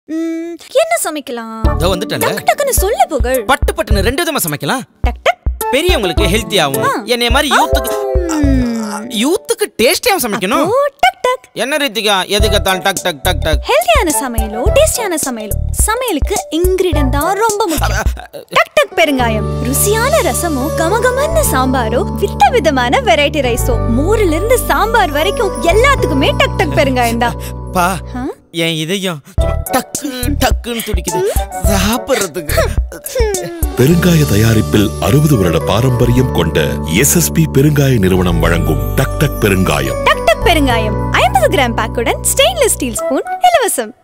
ம், என்ன சமைக்கலாம் இதோ வந்துட்டல டக்கு டக்குன்னு சொல்லு புகழ் பட்டு பட்டுன்னு ரெண்டு விதமா சமைக்கலாம் டக் டக் பெரியவங்களுக்கு ஹெல்த்தியாவும் என்னைய மாதிரி யூத்துக்கு ம், யூத்துக்கு டேஸ்டியாவும் சமைக்கணும் ஓ டக் டக் என்ன ரீத்திகா எதுக்கத்தால் டக் டக் டக் டக் ஹெல்தியான சமையலோ டேஸ்டியான சமையலோ சமையலுக்கு இன்கிரிடியன்ட் தான் ரொம்ப முக்கியம் டக் டக் பெருங்காயம் ருசியான ரசமோ கமகமன்னு சாம்பாரோ வித விதமான வெரைட்டி ரைஸோ மோர்ல இருந்து சாம்பார் வரைக்கும் எல்லாத்துக்குமே டக் டக் பெருங்காயம் தான் பா ஆ? என் இதயம் சும்மா டக்கு டக்குன்னு துடிக்குது சாப்பிடுறதுக்கு பெருங்காய தயாரிப்பில் அறுபது வருட பாரம்பரியம் கொண்ட எஸ்எஸ்பி பெருங்காய நிறுவனம் வழங்கும் டக் டக் பெருங்காயம் டக் டக் பெருங்காயம் ஐம்பது கிராம் பேக்குடன் ஸ்டெயின்லெஸ் ஸ்டீல் ஸ்பூன் இலவசம்